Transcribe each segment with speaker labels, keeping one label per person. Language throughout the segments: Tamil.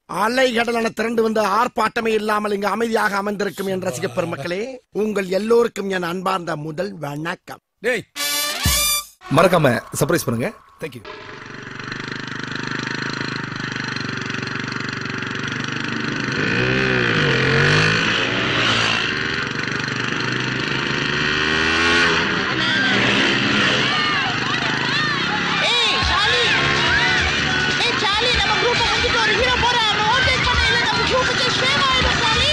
Speaker 1: அலைகடலான திரண்டு வந்து ஆர்ப்பாட்டமே இல்லாமல் இங்கு அமைதியாக அமர்ந்திருக்கும் என் ரசிக பெருமக்களே உங்கள் எல்லோருக்கும் என் அன்பார்ந்த முதல் வணக்கம்
Speaker 2: டேய் மறக்காம சர்ப்ரைஸ் பண்ணுங்க தேங்க்யூ
Speaker 3: ஏய் சாலி ஏய் சாலி நம்ம குரூப் வந்துட்டு ஒரு ஹீரோ போற அவன் ஓவர்டேக் பண்ண இல்ல நம்ம குரூப்புக்கு ஷேம் ஆயிடும் Charlie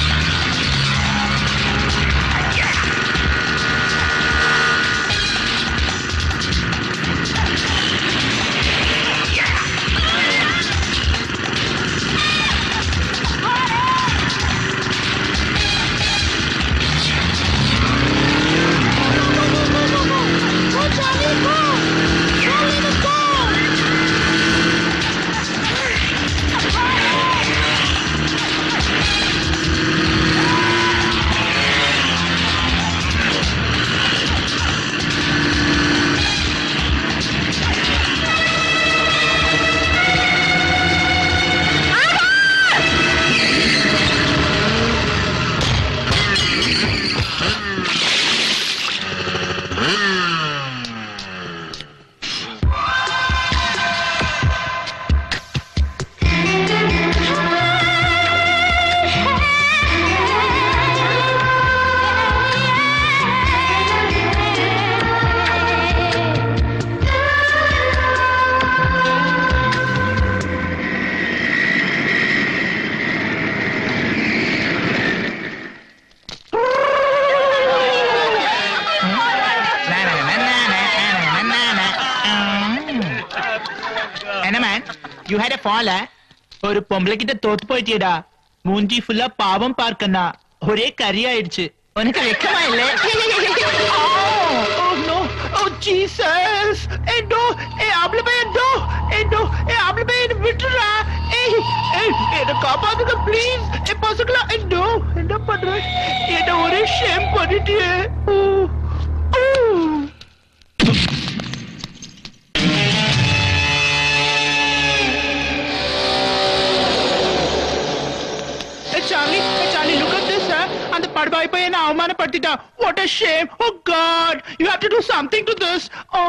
Speaker 3: Go, Charlie, go! Go, let us go!
Speaker 4: என்ன man you had a fall ஒரு பொம்பளை கிட்ட தோத்து போயிட்டியடா மூஞ்சி ஃபுல்லா பாவம் பார்க்கண்ணா ஒரே கறி ஆயிடுச்சு உனக்கு வெக்கமா இல்ல Oh no! Oh Jesus! Eh no! Eh ஆம்பளை பையன் no! Eh no! Eh ஆம்பளை பையன் விட்டுறா! Eh eh என்ன காப்பாத்துங்க ப்ளீஸ்! Eh பசங்களா eh no! என்ன பண்ற? என்ன ஒரே ஷேம் பண்ணிட்டியே! Oh. Oh. Hey Charlie, hey Charlie, look at this, sir. அந்த படுபாய் பையன் என்ன அவமானப்படுத்திட்டான். What a shame. Oh God, you have to do something to this. Oh.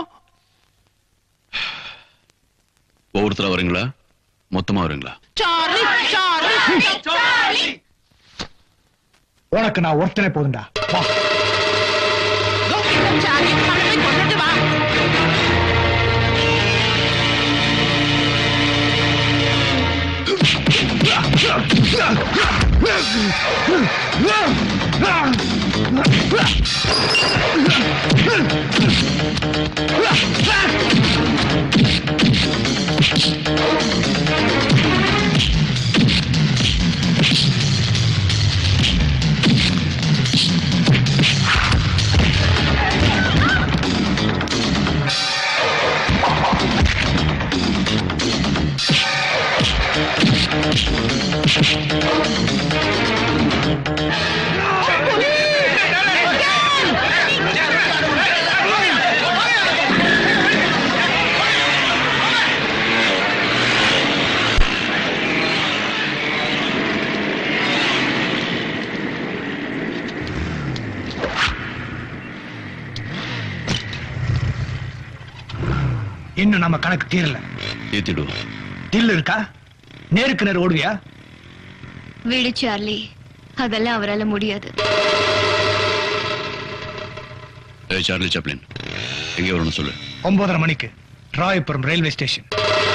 Speaker 5: ஒவ்வொருத்தரா வரீங்களா மொத்தமா வரீங்களா
Speaker 3: Charlie, Charlie, Charlie!
Speaker 6: உனக்கு நான் ஒருத்தனே போதும்டா வா
Speaker 3: Go, Charlie, அவனை போய் கொன்னுட்டு வா.
Speaker 6: இன்னும் நம்ம கணக்கு தீரல
Speaker 5: ஏத்திடுவோம்
Speaker 6: தில் இருக்கா நேருக்கு நேர் ஓடுவியா
Speaker 7: விடு சார்லி அதெல்லாம் அவரால முடியாது
Speaker 5: ஏய் சார்லி சாப்ளின் எங்க வரணும் சொல்லு
Speaker 6: ஒன்பதரை மணிக்கு ராயபுரம் ரயில்வே ஸ்டேஷன்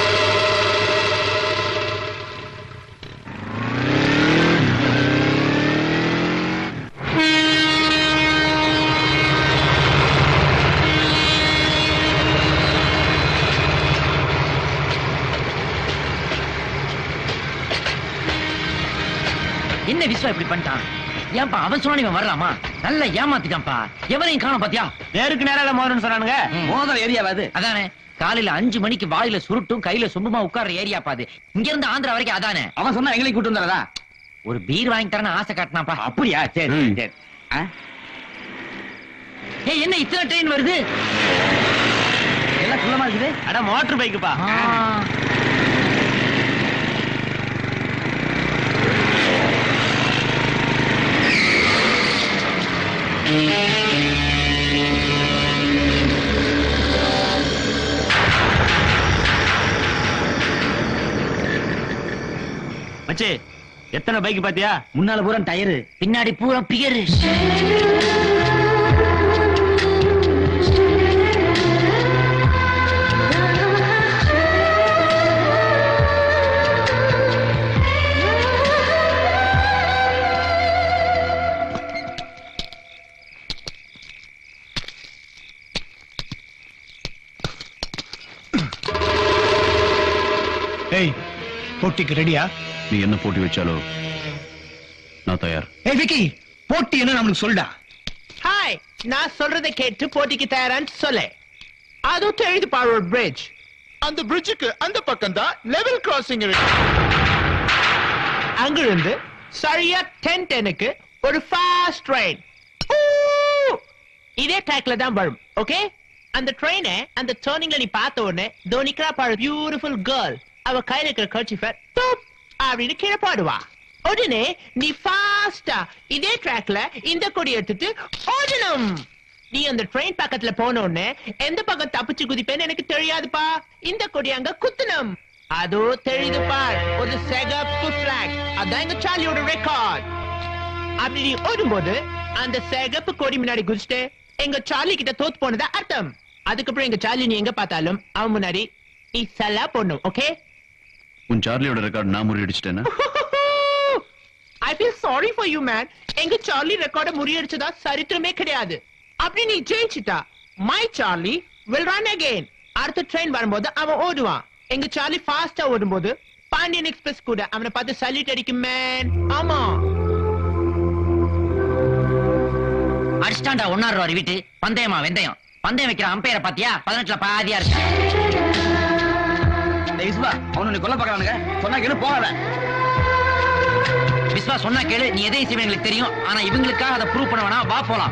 Speaker 8: என்ன விஸ்வா இப்படி பண்ணிட்டான் ஏன்பா அவன் சொன்னா இவன் வரலாமா நல்லா ஏமாத்திட்டான்ப்பா எவனையும் காணோம் பாத்தியா
Speaker 4: நேருக்கு நேரால மோதணும் சொன்னானுங்க
Speaker 8: மோதல் ஏரியாவாது அதானே காலையில அஞ்சு மணிக்கு வாயில சுருட்டும் கையில சொம்புமா உட்கார்ற ஏரியா பாது இங்க இருந்து ஆந்திரா வரைக்கும் அதானே
Speaker 9: அவன் சொன்னா எங்களை கூட்டு வந்தாரதா
Speaker 8: ஒரு பீர் வாங்கி தரேன்னு ஆசை காட்டினாப்பா
Speaker 9: அப்படியா சரி
Speaker 5: ம்.
Speaker 9: சரி ஆ?
Speaker 8: ஏய் என்ன இத்தனை ட்ரெயின் வருது
Speaker 9: எல்லாம் குள்ளமா இருக்குது
Speaker 4: அட மோட்டர் பைக்குப்பா
Speaker 8: ஆ.
Speaker 9: மச்சே எத்தனை பைக் பாத்தியா முன்னால பூரா டயரு
Speaker 8: பின்னாடி பூரா பியரு
Speaker 6: ஏய் போட்டிக்கு ரெடியா
Speaker 5: நீ என்ன போட்டி வச்சாலோ நான் தயார்
Speaker 6: ஏய் விக்கி போட்டி என்ன நம்மளுக்கு சொல்டா
Speaker 4: ஹாய் நான் சொல்றதை கேட்டு போட்டிக்கு தயாரான்னு சொல்லு அதுவும் தெரியுது பாரு ஒரு பிரிட்ஜ் அந்த பிரிட்ஜுக்கு அந்த பக்கம் தான் லெவல் கிராசிங் இருக்கு அங்கிருந்து சரியா டென் டெனுக்கு ஒரு ஃபாஸ்ட் ட்ரெயின் இதே ட்ராக்ல தான் வரும் ஓகே அந்த ட்ரெயினை அந்த டேர்னிங்ல நீ பார்த்த உடனே தோனிக்கிறா பாரு பியூட்டிஃபுல் கேர்ள் அவ கையில இருக்கிற கர்ச்சிஃபர் அப்படின்னு கீழே பாடுவா உடனே நீ ஃபாஸ்டா இதே ட்ராக்ல இந்த கொடி எடுத்துட்டு ஓடணும் நீ அந்த ட்ரெயின் பக்கத்துல போன உடனே எந்த பக்கம் தப்பிச்சு குதிப்பேன்னு எனக்கு தெரியாதுப்பா இந்த கொடி அங்க குத்தணும் அதோ தெரியுது பார் ஒரு சிகப்பு பிளாக் அதான் எங்க சாலியோட ரெக்கார்ட் அப்படி நீ ஓடும்போது அந்த சிகப்பு கொடி முன்னாடி குதிச்சுட்டு எங்க சார்லி கிட்ட தோத்து போனதா அர்த்தம் அதுக்கப்புறம் எங்க சார்லி நீ எங்க பார்த்தாலும் அவன் முன்னாடி நீ சலா போடணும் ஓகே
Speaker 5: உன் சார்லியோட ரெக்கார்ட் நான் முறியடிச்சிட்டேன்னா
Speaker 4: I feel sorry for you man எங்க சார்லி ரெக்கார்ட முறியடிச்சதா சரித்திரமே கிடையாது அப்படி நீ ஜெயிச்சிட்டா my Charlie will run again அடுத்த ட்ரெயின் வரும்போது அவன் ஓடுவான் எங்க சார்லி ஃபாஸ்டா ஓடும்போது பாண்டியன் எக்ஸ்பிரஸ் கூட அவனை பார்த்து சல்யூட் அடிக்கும் மேன் ஆமா
Speaker 8: அடிச்சிட்டாண்டா ஒன்னாறு ரூபா வீட்டு பந்தயமா வெந்தயம் பந்தயம் வைக்கிற அம்பையரை பாத்தியா பதினெட்டுல பாதியா இருக்கு
Speaker 9: டேய் விஸ்வா அவனு நீ கொல்ல பாக்குறானுங்க சொன்னா கேளு போகாத
Speaker 8: விஸ்வா சொன்னா கேளு நீ எதையும் செய்வேன் எங்களுக்கு தெரியும் ஆனா இவங்களுக்காக அதை ப்ரூவ் பண்ண வேணாம் வா போலாம்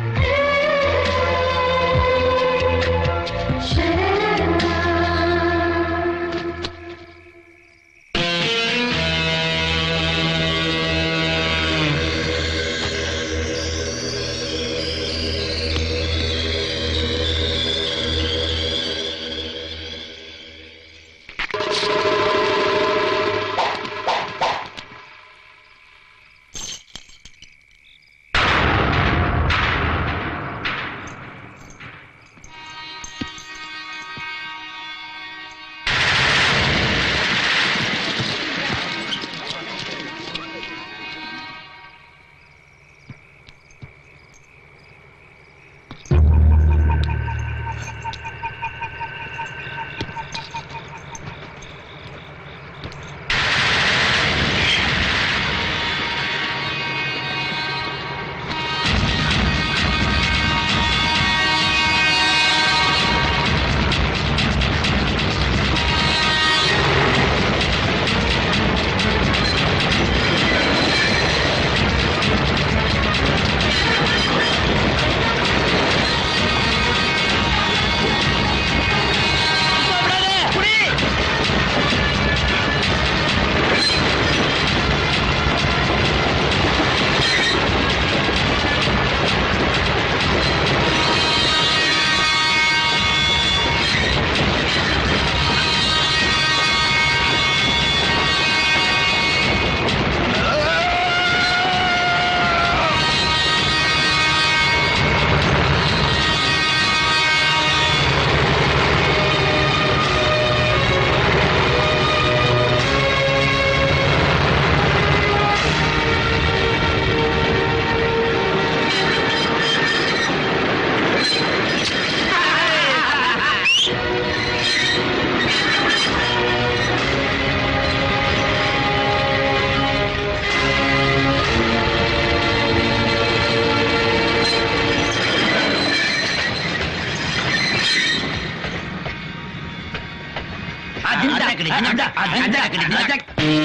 Speaker 8: அஜிண்டா அஜிண்டா அஜிண்டா அஜிண்டா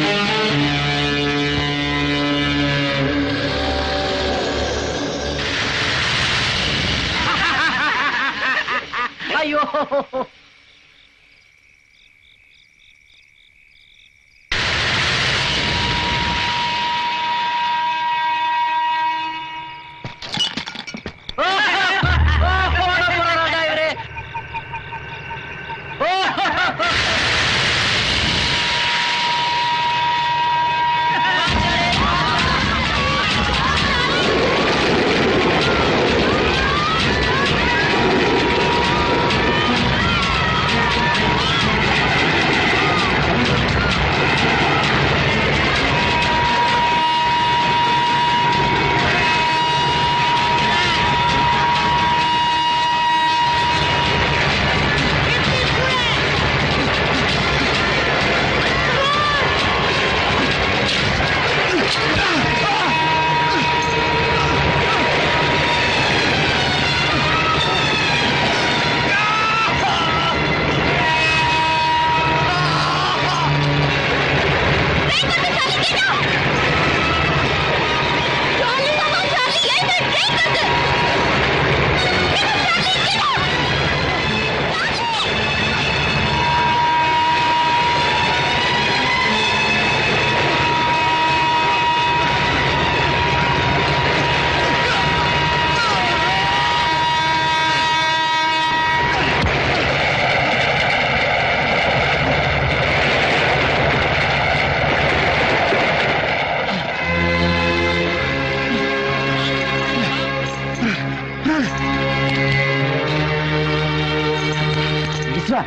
Speaker 8: ஐயோ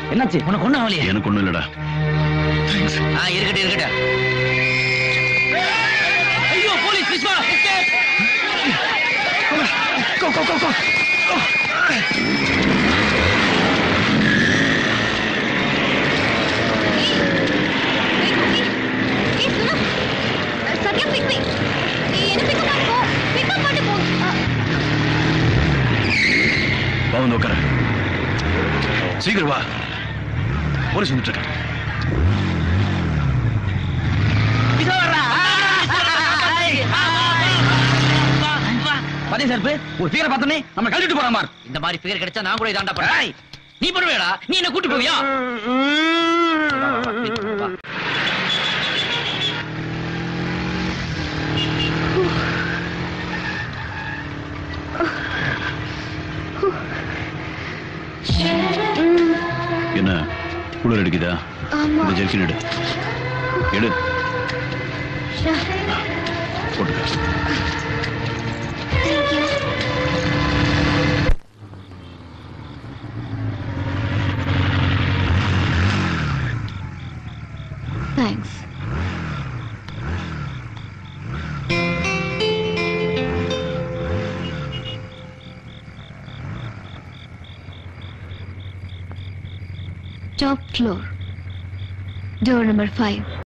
Speaker 9: என்னாச்சு
Speaker 8: உனக்கு ஒண்ணும் ஆகலையே
Speaker 5: எனக்கு ஒண்ணும் இல்லடா
Speaker 8: ஆ இருக்கட்டும் இருக்கட்டும் ஐயோ police Vishwa escape!
Speaker 6: Go go go go
Speaker 7: ஏய் சுனா சத்யா பிக் மீ ஏய் என்ன பிக் அப் போ பிக் அப் பண்ணி போ
Speaker 5: வா வந்து உட்கார சீக்கிரம் வா போலீஸ் வந்துட்டு இருக்கான்
Speaker 8: இதோ வர்றா.
Speaker 9: பதே சார் ஒரு ஃபிகரை பார்த்தோன்னே நம்ம கழட்டிட்டு போற மாதிரி
Speaker 8: இந்த மாதிரி ஃபிகர் கிடைச்சா நான் கூட இதாண்டா பண்ணுவேன் நீ பண்ணுவேடா நீ என்ன கூட்டி போவியா வா, வா, வா, please, வா.
Speaker 5: என்ன குளிர் அடிக்குதா
Speaker 7: ஆமா
Speaker 5: இந்த ஜெர்கின் எடு எடு போட்டுக்க
Speaker 7: thanks Top floor. Door number five.